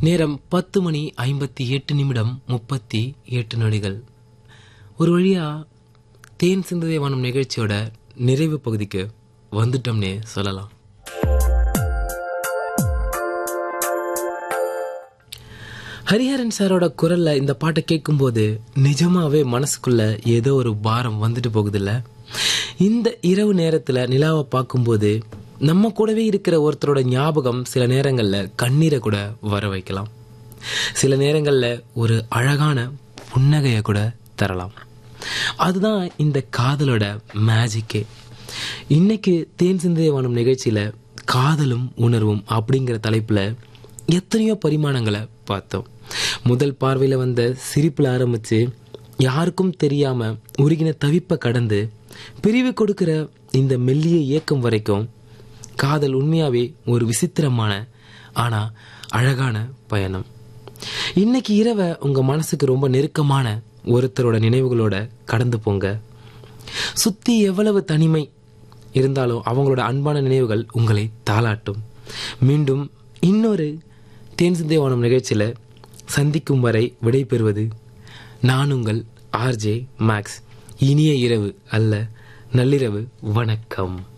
நேரம் பத்து மணி ஐம்பத்தி எட்டு நிமிடம் முப்பத்தி எட்டு நொடிகள் ஒரு வழியா தேன் சிந்ததை வானம் நிகழ்ச்சியோட நிறைவு பகுதிக்கு வந்துட்டோம்னே சொல்லலாம் ஹரிஹரன் சாரோட குரல்ல இந்த பாட்டை கேட்கும்போது நிஜமாவே மனசுக்குள்ள ஏதோ ஒரு பாரம் வந்துட்டு போகுதுல்ல இந்த இரவு நேரத்துல நிலாவை பார்க்கும்போது நம்ம கூடவே இருக்கிற ஒருத்தரோட ஞாபகம் சில நேரங்கள்ல கண்ணீரை கூட வர வைக்கலாம் சில நேரங்கள்ல ஒரு அழகான புன்னகைய கூட தரலாம் அதுதான் இந்த காதலோட மேஜிக்கே இன்னைக்கு தேன் சிந்தையவானம் நிகழ்ச்சியில காதலும் உணர்வும் அப்படிங்கிற தலைப்புல எத்தனையோ பரிமாணங்களை பார்த்தோம் முதல் பார்வையில வந்த சிரிப்புல ஆரம்பிச்சு யாருக்கும் தெரியாம உருகின தவிப்பை கடந்து பிரிவு கொடுக்கிற இந்த மெல்லிய இயக்கம் வரைக்கும் காதல் உண்மையாவே ஒரு விசித்திரமான ஆனா அழகான பயணம் இன்னைக்கு இரவை உங்க மனசுக்கு ரொம்ப நெருக்கமான ஒருத்தரோட நினைவுகளோட கடந்து போங்க சுத்தி எவ்வளவு தனிமை இருந்தாலும் அவங்களோட அன்பான நினைவுகள் உங்களை தாளாட்டும் மீண்டும் இன்னொரு தேன் சிந்தேவானம் நிகழ்ச்சியில சந்திக்கும் வரை விடைபெறுவது நான் உங்கள் ஆர்ஜே மேக்ஸ் இனிய இரவு அல்ல நள்ளிரவு வணக்கம்